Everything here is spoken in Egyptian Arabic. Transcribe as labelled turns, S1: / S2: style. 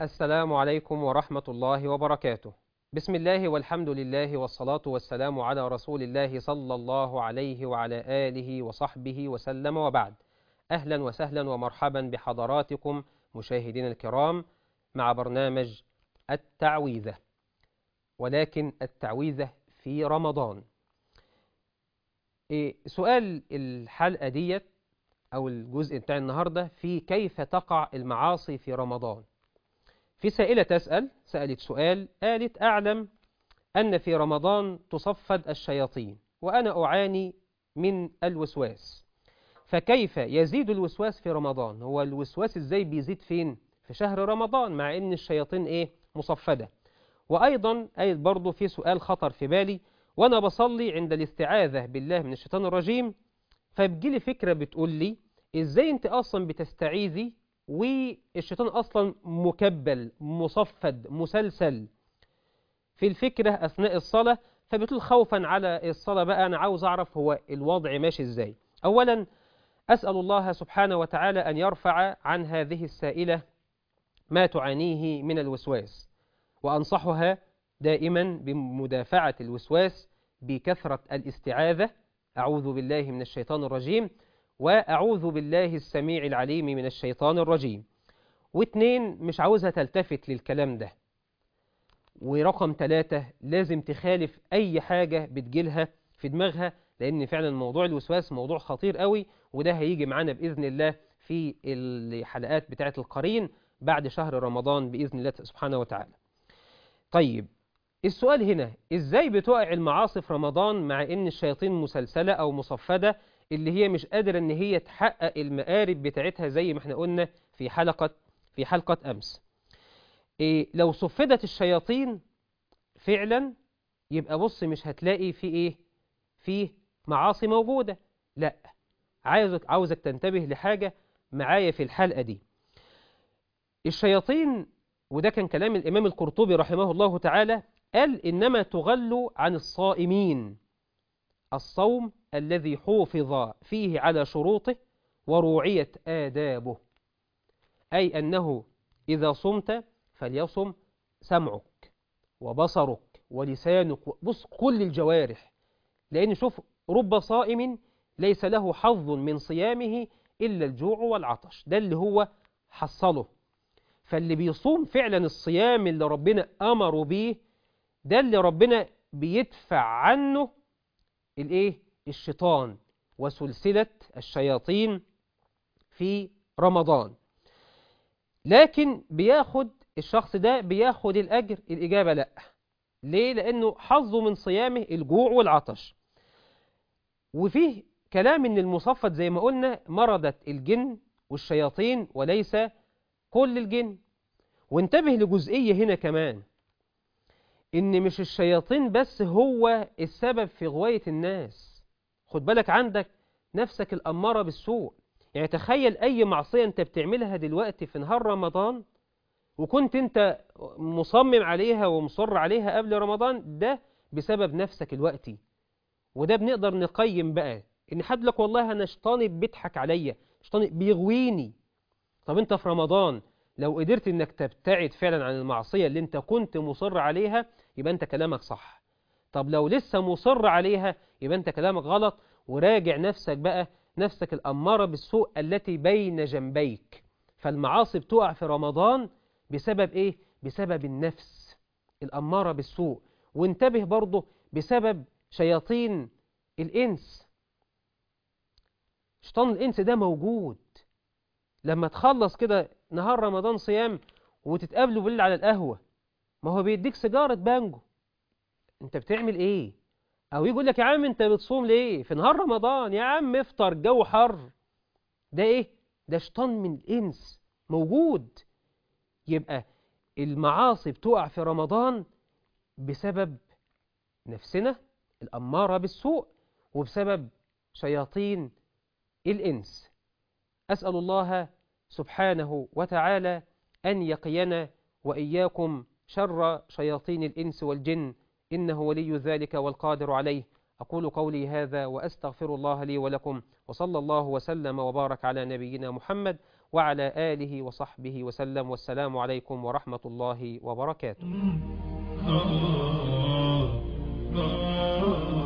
S1: السلام عليكم ورحمة الله وبركاته بسم الله والحمد لله والصلاة والسلام على رسول الله صلى الله عليه وعلى آله وصحبه وسلم وبعد أهلا وسهلا ومرحبا بحضراتكم مشاهدين الكرام مع برنامج التعويذة ولكن التعويذة في رمضان إيه سؤال الحلقة ديت أو الجزء بتاع النهاردة في كيف تقع المعاصي في رمضان في سائلة تسأل سألت سؤال قالت أعلم أن في رمضان تصفد الشياطين وأنا أعاني من الوسواس فكيف يزيد الوسواس في رمضان هو الوسواس إزاي بيزيد فين في شهر رمضان مع أن الشياطين إيه مصفدة وأيضا أيضا برضو في سؤال خطر في بالي وأنا بصلي عند الاستعاذة بالله من الشيطان الرجيم فبجيلي فكرة بتقول لي إزاي أنت أصلا بتستعيذي والشيطان أصلا مكبل مصفد مسلسل في الفكرة أثناء الصلاة فبتقول خوفا على الصلاة بقى أنا عاوز أعرف هو الوضع ماشي إزاي أولا أسأل الله سبحانه وتعالى أن يرفع عن هذه السائلة ما تعانيه من الوسواس وأنصحها دائما بمدافعة الوسواس بكثرة الاستعاذة أعوذ بالله من الشيطان الرجيم وأعوذ بالله السميع العليم من الشيطان الرجيم واثنين مش عاوزها تلتفت للكلام ده ورقم ثلاثة لازم تخالف أي حاجة بتجيلها في دماغها لأن فعلا موضوع الوسواس موضوع خطير قوي وده هيجي معانا بإذن الله في الحلقات بتاعة القرين بعد شهر رمضان بإذن الله سبحانه وتعالى طيب السؤال هنا إزاي بتقع المعاصي في رمضان مع إن الشياطين مسلسلة أو مصفدة اللي هي مش قادرة إن هي تحقق المآرب بتاعتها زي ما احنا قلنا في حلقة في حلقة أمس إيه لو صفدت الشياطين فعلا يبقى بص مش هتلاقي في إيه في معاصي موجودة لا عاوزك عاوزك تنتبه لحاجة معايا في الحلقة دي الشياطين وده كان كلام الإمام القرطبي رحمه الله تعالى قال إنما تغل عن الصائمين الصوم الذي حوفظ فيه على شروطه وروعية آدابه أي أنه إذا صمت فليصم سمعك وبصرك ولسانك بص كل الجوارح لأن شوف رب صائم ليس له حظ من صيامه إلا الجوع والعطش ده اللي هو حصله فاللي بيصوم فعلا الصيام اللي ربنا أمره بيه ده اللي ربنا بيدفع عنه الايه الشيطان وسلسلة الشياطين في رمضان لكن بياخد الشخص ده بياخد الأجر الإجابة لا ليه؟ لأنه حظه من صيامه الجوع والعطش وفيه كلام إن المصفد زي ما قلنا مرضت الجن والشياطين وليس كل الجن وانتبه لجزئية هنا كمان إن مش الشياطين بس هو السبب في غواية الناس خد بالك عندك نفسك الأمارة بالسوء يعني تخيل أي معصية أنت بتعملها دلوقتي في نهار رمضان وكنت أنت مصمم عليها ومصر عليها قبل رمضان ده بسبب نفسك الوقتي وده بنقدر نقيم بقى إن حد لك والله أنا شيطاني بيضحك عليا شيطاني بيغويني طب أنت في رمضان لو قدرت انك تبتعد فعلا عن المعصية اللي انت كنت مصر عليها يبقى انت كلامك صح طب لو لسه مصر عليها يبقى انت كلامك غلط وراجع نفسك بقى نفسك الأمارة بالسوء التي بين جنبيك فالمعاصي بتقع في رمضان بسبب ايه؟ بسبب النفس الأمارة بالسوء وانتبه برضه بسبب شياطين الإنس شيطان الإنس ده موجود لما تخلص كده نهار رمضان صيام وتتقابلوا بالليل على القهوة ما هو بيديك سيجارة بانجو انت بتعمل ايه او يقول لك يا عم انت بتصوم ليه في نهار رمضان يا عم افطر جو حر ده ايه ده شيطان من الانس موجود يبقى المعاصي بتقع في رمضان بسبب نفسنا الأمارة بالسوء وبسبب شياطين الإنس أسأل الله سبحانه وتعالى أن يقينا وإياكم شر شياطين الإنس والجن إنه ولي ذلك والقادر عليه أقول قولي هذا وأستغفر الله لي ولكم وصلى الله وسلم وبارك على نبينا محمد وعلى آله وصحبه وسلم والسلام عليكم ورحمة الله وبركاته
S2: ah, ah, ah.